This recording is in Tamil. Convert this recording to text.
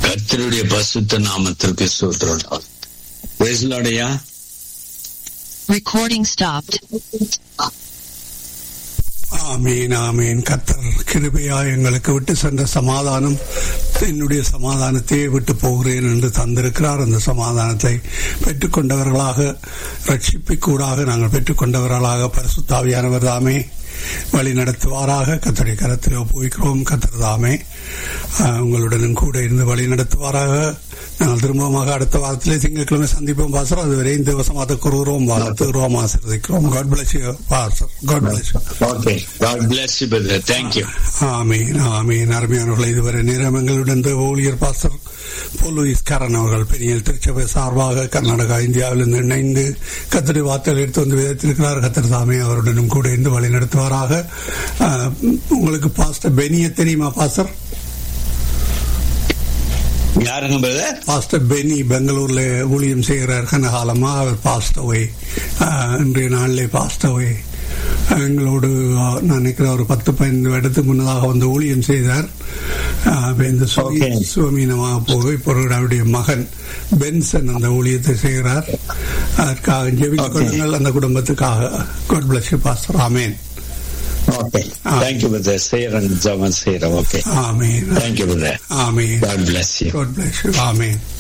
கர்த்தருடைய பசுத்த நாமத்திற்கு சூத்திரம் பேசலாடையா Recording stopped. ஆமீன் ஆமீன் கத்தர் கிருபையா எங்களுக்கு விட்டு சென்ற சமாதானம் என்னுடைய சமாதானத்தையே விட்டு போகிறேன் என்று தந்திருக்கிறார் அந்த சமாதானத்தை பெற்றுக்கொண்டவர்களாக ரட்சிப்பிக்கூடாக நாங்கள் பெற்றுக்கொண்டவர்களாக பரிசுத்தாவியானவர் தாமே வழி நடத்துவாராக கத்தருடைய கரத்தில் ஒப்புவிக்கிறோம் கத்தர் தாமே ஆஹ், உங்களுடனும் கூட இருந்து வழி நடத்துவாராக நாங்கள் திரும்பமாக அடுத்த வாரத்திலே திங்கட்கிழமை சந்திப்போம் பாசர் அதுவரை இந்த வசமாக கூறுகிறோம் வாழ்த்துகிறோம் ஆசீர்வதிக்கிறோம் God bless you pastor God bless okay God bless you brother thank you ஆமீன் ஆமீன் அருமையானவர்களை இதுவரை நேரம் எங்களுடன் தேவ ஊழியர் பாஸ்டர் போலீஸ் கரண் அவர்கள் பெரிய திருச்சபை சார்பாக கர்நாடகா இந்தியாவிலிருந்து இணைந்து கத்தடி வார்த்தைகள் எடுத்து வந்து விதத்திருக்கிறார் கத்தர் தாமே அவருடனும் கூட இருந்து வழி நடத்துவாராக ஆஹ், உங்களுக்கு பாஸ்டர் பெனிய தெரியுமா பாஸ்டர் யாருங்க பிரதர் பாஸ்டர் பெனி பெங்களூர்ல ஊழியம் செய்கிறார் கனகாலமா அவர் பாஸ்டவை இன்றைய நாளிலே பாஸ்டவை எங்களோடு அஹ், நான் நினைக்கிறேன் ஒரு பத்து பதினைந்து வருடத்துக்கு முன்னதாக வந்து ஊழியம் செய்தார் அஹ், இப்ப இந்த சுவி- Okay. சுவமீனமாக போக இப்போ அவருடைய மகன் பென்சன் அந்த ஊழியத்தை செய்கிறார் அதற்காக ஜெபித்துக் Okay. கொள்ளுங்கள் அந்த குடும்பத்துக்காக காட் பிளஸ் பாஸ்டர் ஆமேன் ஓகே தேங்க்யூ பிரதர் செய்யறேன் ஜபம் செய்யறேன் ஓகே ஆமேன் தேங்க்யூ பிரதர் ஆமேன் God bless you God bless amen